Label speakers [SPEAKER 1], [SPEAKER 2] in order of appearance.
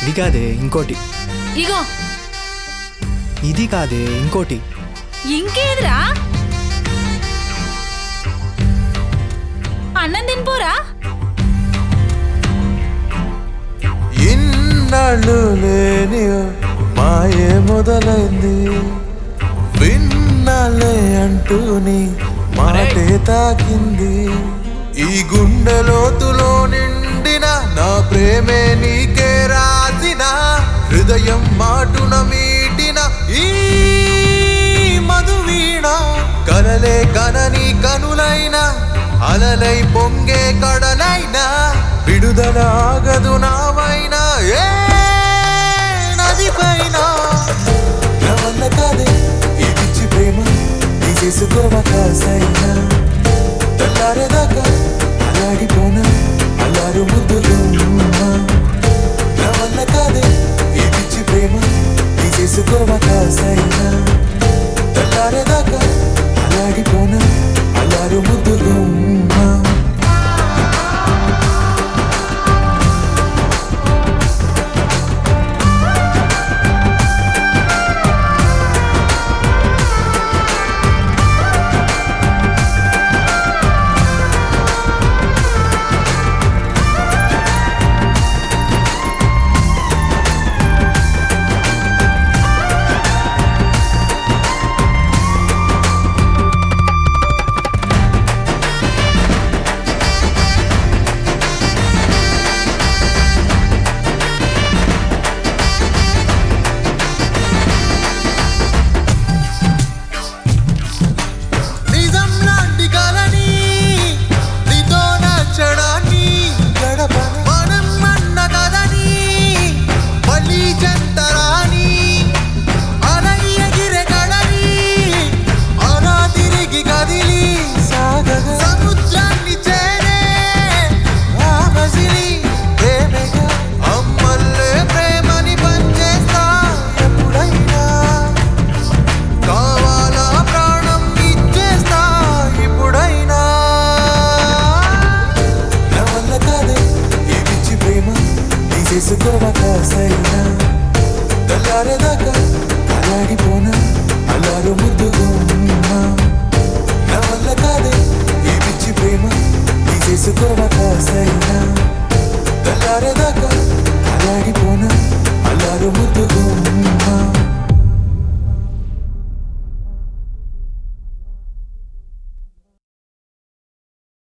[SPEAKER 1] ఇది కాదే ఇంకోటి
[SPEAKER 2] ఇగో
[SPEAKER 1] ఇది కాదే ఇంకోటి
[SPEAKER 2] ఇంకేదిరా అన్నం తినిపోరా
[SPEAKER 3] ఇన్నాళ్ళు లేని మాయే మొదలైంది విన్నాలే అంటూని మాటే తాకింది ఈ గుండె లోతులో నిండిన నా ప్రేమే నీకే రాసిన హృదయం మాటున మీటిన ఈ మధువీణ కలలే కనని కనులైన అలలై పొంగే కడలైనా విడుదల ఆగదు నామైనా ఏ నది పైన నా వల్ల కాదే ఈ పిచ్చి ప్రేమ తీసేసుకోవ కాసైనా తెల్లారేదాకా అలాగిపోనా అల్లారు ముద్దులున్నా నా వల్ల కాదే ఈ పిచ్చి ప్రేమ తీసేసుకోవ కాసైనా తెల్లారేదాకా అలాగిపోనా అల్లారు ముద్దులున్నా నిజం లాంటి కలని నీతో నచ్చడాన్ని గడప మనం అన్న కదని మళ్ళీ చెంతరాని అలై ఎగిరే కడలి అలా తిరిగి కదిలి సాగగా సముద్రాన్ని చేరే ఆ మజిలి ప్రేమగా అమ్మల్లే ప్రేమని పనిచేస్తా ఎప్పుడైనా కావాలా ప్రాణం ఇచ్చేస్తా ఇప్పుడైనా నా వల్ల కాదే ఈ పిచ్చి ప్రేమ తీసేసుకోవ కాసైనా